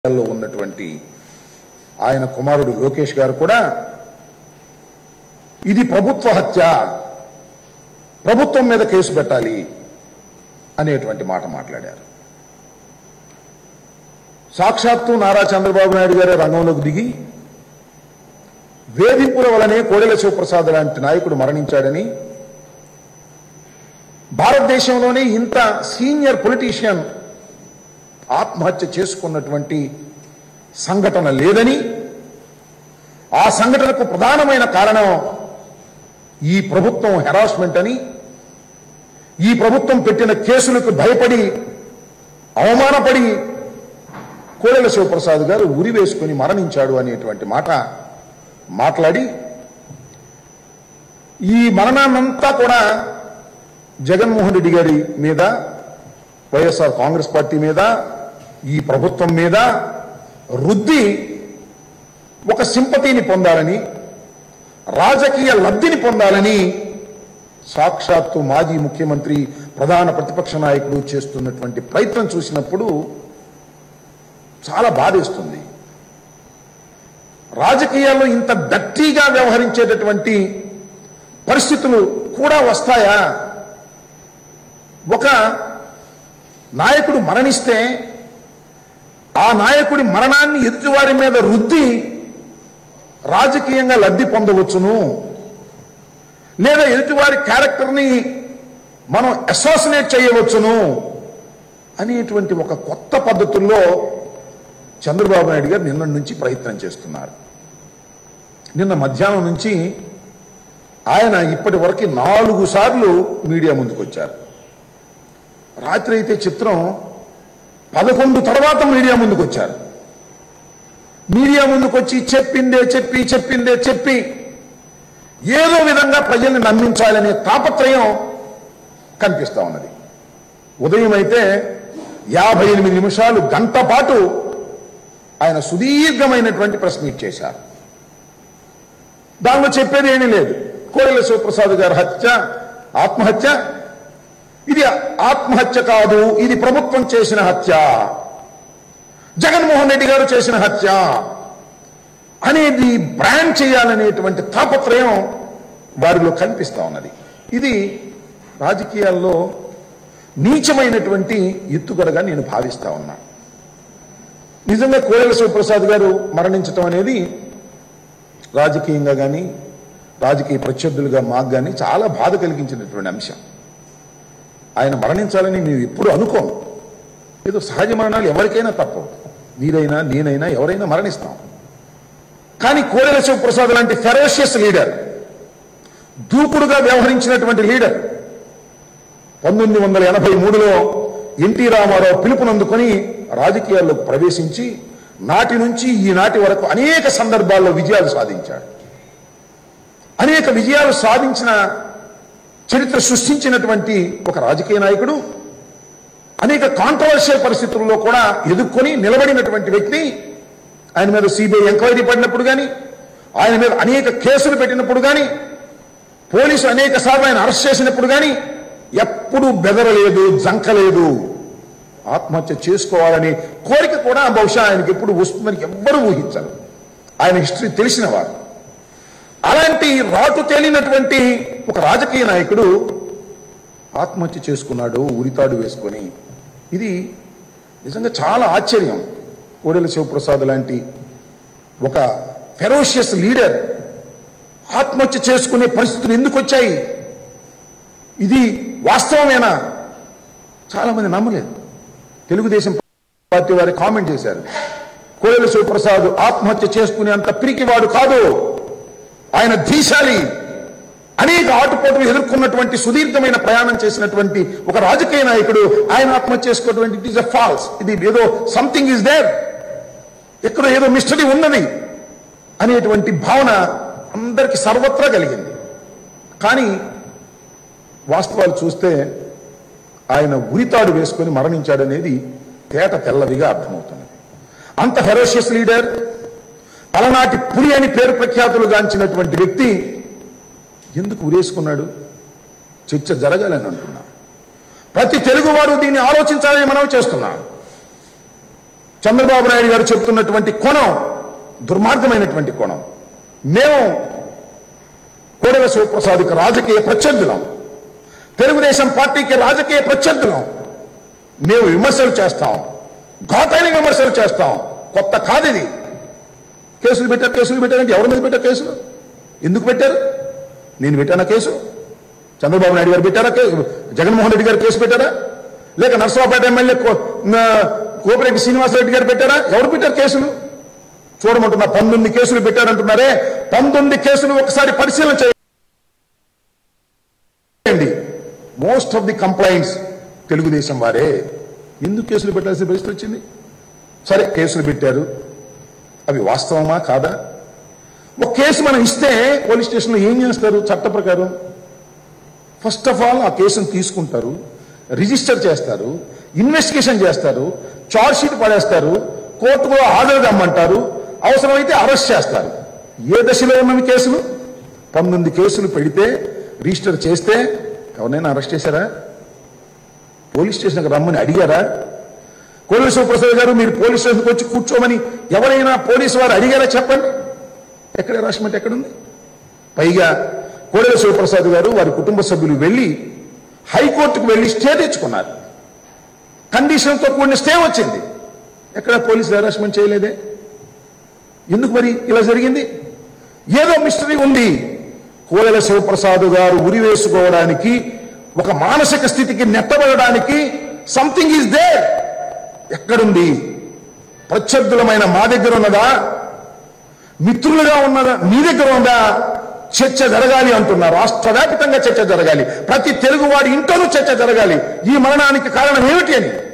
లో ఉన్నటువంటి ఆయన కుమారుడు లోకేష్ గారు కూడా ఇది ప్రభుత్వ హత్య ప్రభుత్వం మీద కేసు పెట్టాలి అనేటువంటి మాట మాట్లాడారు సాక్షాత్తు నారా చంద్రబాబు నాయుడు గారే రంగంలోకి దిగి వేధింపుల వలనే కోడెల శివప్రసాద్ లాంటి నాయకుడు మరణించాడని భారతదేశంలోనే ఇంత సీనియర్ పొలిటీషియన్ ఆత్మహత్య చేసుకున్నటువంటి సంఘటన లేదని ఆ సంఘటనకు ప్రధానమైన కారణం ఈ ప్రభుత్వం హెరాస్మెంట్ అని ఈ ప్రభుత్వం పెట్టిన కేసులకు భయపడి అవమానపడి కోడెల శివప్రసాద్ గారు ఉరి వేసుకుని మరణించాడు అనేటువంటి మాట మాట్లాడి ఈ మరణాన్నంతా కూడా జగన్మోహన్ రెడ్డి గారి మీద వైఎస్ఆర్ కాంగ్రెస్ పార్టీ మీద ఈ ప్రభుత్వం మీద రుద్ది ఒక సింపతిని పొందాలని రాజకీయ లబ్ధిని పొందాలని సాక్షాత్తు మాజీ ముఖ్యమంత్రి ప్రధాన ప్రతిపక్ష నాయకుడు చేస్తున్నటువంటి ప్రయత్నం చూసినప్పుడు చాలా బాధేస్తుంది రాజకీయాల్లో ఇంత డట్టీగా వ్యవహరించేటటువంటి పరిస్థితులు కూడా వస్తాయా ఒక నాయకుడు మరణిస్తే ఆ నాయకుడి మరణాన్ని ఎదుటివారి మీద రుద్ది రాజకీయంగా లబ్ధి పొందవచ్చును లేదా ఎదుటివారి క్యారెక్టర్ని మనం అసోసినేట్ చేయవచ్చును అనేటువంటి ఒక కొత్త పద్ధతుల్లో చంద్రబాబు నాయుడు గారు నిన్న నుంచి ప్రయత్నం చేస్తున్నారు నిన్న మధ్యాహ్నం నుంచి ఆయన ఇప్పటి వరకు నాలుగు సార్లు మీడియా ముందుకు వచ్చారు రాత్రి అయితే చిత్రం పదకొండు తర్వాత మీడియా ముందుకు వచ్చారు మీడియా ముందుకు వచ్చి చెప్పిందే చెప్పి చెప్పిందే చెప్పి ఏదో విధంగా ప్రజల్ని నమ్మించాలనే తాపత్రయం కనిపిస్తా ఉన్నది ఉదయం అయితే యాభై ఎనిమిది నిమిషాలు గంట పాటు ఆయన సుదీర్ఘమైనటువంటి ప్రెస్ మీట్ చేశారు దానిలో చెప్పేది ఏమీ లేదు కోడెల శివప్రసాద్ గారి హత్య ఆత్మహత్య ఇది ఆత్మహత్య కాదు ఇది ప్రభుత్వం చేసిన హత్య జగన్మోహన్ రెడ్డి గారు చేసిన హత్య అనేది బ్రాండ్ చేయాలనేటువంటి తాపత్రయం వారిలో కనిపిస్తా ఉన్నది ఇది రాజకీయాల్లో నీచమైనటువంటి ఎత్తుగడగా నేను భావిస్తా ఉన్నా నిజంగా కోడెల శివప్రసాద్ గారు మరణించటం అనేది రాజకీయంగా కానీ రాజకీయ ప్రత్యర్థులుగా మాకు కానీ చాలా బాధ కలిగించినటువంటి అంశం ఆయన మరణించాలని మేము ఎప్పుడు అనుకోము ఏదో సహజ మరణాలు ఎవరికైనా తప్పవు మీరైనా నేనైనా ఎవరైనా మరణిస్తాం కానీ కోడెల శివప్రసాద్ లాంటి ఫెరోషియస్ లీడర్ దూకుడుగా వ్యవహరించినటువంటి లీడర్ పంతొమ్మిది వందల ఎనభై మూడులో ఎన్టీ రామారావు పిలుపునందుకొని రాజకీయాల్లోకి ప్రవేశించి నాటి నుంచి ఈనాటి వరకు అనేక సందర్భాల్లో విజయాలు సాధించాడు అనేక విజయాలు సాధించిన చరిత్ర సృష్టించినటువంటి ఒక రాజకీయ నాయకుడు అనేక కాంట్రవర్షియల్ పరిస్థితుల్లో కూడా ఎదుర్కొని నిలబడినటువంటి వ్యక్తి ఆయన మీద సిబిఐ ఎంక్వైరీ పడినప్పుడు కానీ ఆయన మీద అనేక కేసులు పెట్టినప్పుడు కానీ పోలీసు అనేక సార్లు ఆయన అరెస్ట్ చేసినప్పుడు కానీ ఎప్పుడూ బెదరలేదు జంకలేదు ఆత్మహత్య చేసుకోవాలని కోరిక కూడా బహుశా ఆయనకి ఎప్పుడు వస్తుందని ఎవ్వరూ ఊహించరు ఆయన హిస్టరీ తెలిసిన వారు అలాంటి రాటు తేలినటువంటి ఒక రాజకీయ నాయకుడు ఆత్మహత్య చేసుకున్నాడు ఉరితాడు వేసుకొని ఇది నిజంగా చాలా ఆశ్చర్యం కోడెల శివప్రసాద్ లాంటి ఒక ఫెరోషియస్ లీడర్ ఆత్మహత్య చేసుకునే పరిస్థితులు ఎందుకు వచ్చాయి ఇది వాస్తవమేనా చాలా మంది నమ్మలేదు తెలుగుదేశం పార్టీ వారి కామెంట్ చేశారు కోడెల శివప్రసాద్ ఆత్మహత్య చేసుకునేంత పిరికివాడు కాదు ఆయన ధీశాలి అనేక ఆటుపోటులు ఎదుర్కొన్నటువంటి సుదీర్ఘమైన ప్రయాణం చేసినటువంటి ఒక రాజకీయ నాయకుడు ఆయన ఆత్మహత్య చేసుకోవటువంటి ఇట్ ఈస్ అ ఫాల్స్ ఇది ఏదో సంథింగ్ ఈజ్ దేర్ ఎక్కడో ఏదో మిస్టరీ ఉన్నది అనేటువంటి భావన అందరికి సర్వత్రా కలిగింది కానీ వాస్తవాలు చూస్తే ఆయన ఉరితాడు వేసుకొని మరణించాడనేది తేట తెల్లవిగా అర్థమవుతున్నది అంత ఫెరోషియస్ లీడర్ అలనాటి పులి అని పేరు ప్రఖ్యాతులు గాంచినటువంటి వ్యక్తి ఎందుకు ఉరేసుకున్నాడు చర్చ జరగాలని అంటున్నా ప్రతి తెలుగువాడు దీన్ని ఆలోచించాలని మనం చేస్తున్నాం చంద్రబాబు నాయుడు గారు చెప్తున్నటువంటి కోణం దుర్మార్గమైనటువంటి కోణం మేము కోడెల శివప్రసాద్కి రాజకీయ ప్రత్యర్థులం తెలుగుదేశం పార్టీకి రాజకీయ ప్రత్యర్థులం మేము విమర్శలు చేస్తాం ఘాటైన విమర్శలు చేస్తాం కొత్త కాదు ఇది కేసులు పెట్టారు కేసులు పెట్టారంటే ఎవరి మీద పెట్టారు కేసులు ఎందుకు పెట్టారు నేను పెట్టానా కేసు చంద్రబాబు నాయుడు గారు పెట్టారా కేసు జగన్మోహన్ రెడ్డి గారు కేసు పెట్టారా లేక నర్సరావుపేట ఎమ్మెల్యే కో- నా- కోపిరెడ్డి శ్రీనివాసరెడ్డి గారు పెట్టారా ఎవరు పెట్టారు కేసులు చూడమంటున్నా పంతొమ్మిది కేసులు పెట్టారంటున్నారే పంతొమ్మిది కేసులు ఒకసారి పరిశీలన చేయండి most of the complaints Telugu Desam వారే ఎందుకు కేసులు పెట్టాల్సిన పరిస్థితి వచ్చింది సరే కేసులు పెట్టారు అవి వాస్తవమా కాదా ఒక కేసు మనం ఇస్తే పోలీస్ స్టేషన్లో ఏం చేస్తారు చట్ట ప్రకారం ఫస్ట్ ఆఫ్ ఆల్ ఆ కేసును తీసుకుంటారు రిజిస్టర్ చేస్తారు ఇన్వెస్టిగేషన్ చేస్తారు చార్జ్ షీట్ పడేస్తారు కోర్టులో హాజరు రమ్మంటారు అవసరమైతే అరెస్ట్ చేస్తారు ఏ దశలో ఉన్నవి కేసులు పంతొమ్మిది కేసులు పెడితే రిజిస్టర్ చేస్తే ఎవరినైనా అరెస్ట్ చేశారా పోలీస్ స్టేషన్కి రమ్మని అడిగారా కోళ్ళ శివప్రసాద్ గారు మీరు పోలీస్ స్టేషన్కి వచ్చి కూర్చోమని ఎవరైనా పోలీసు వారు అడిగారా చెప్పండి ఎక్కడ రాష్ట్రమంటే ఎక్కడుంది పైగా కోడెల శివప్రసాద్ గారు వారి కుటుంబ సభ్యులు వెళ్లి హైకోర్టుకు వెళ్లి స్టే తెచ్చుకున్నారు కండిషన్తో కూడిన స్టే వచ్చింది ఎక్కడ పోలీసులు హెరాస్మెంట్ చేయలేదే ఎందుకు మరి ఇలా జరిగింది ఏదో మిస్టరీ ఉంది కోడెల శివప్రసాద్ గారు ఉరి వేసుకోవడానికి ఒక మానసిక స్థితికి నెట్టబడడానికి సంథింగ్ ఈజ్ దేర్ ఎక్కడుంది ప్రత్యర్థులమైన మా దగ్గర ఉన్నదా మిత్రులుగా ఉన్నదా మీ దగ్గర ఉందా చర్చ జరగాలి అంటున్నారు రాష్ట్ర వ్యాప్తంగా చర్చ జరగాలి ప్రతి తెలుగువాడి ఇంట్లోనూ చర్చ జరగాలి ఈ మరణానికి కారణం ఏమిటి అని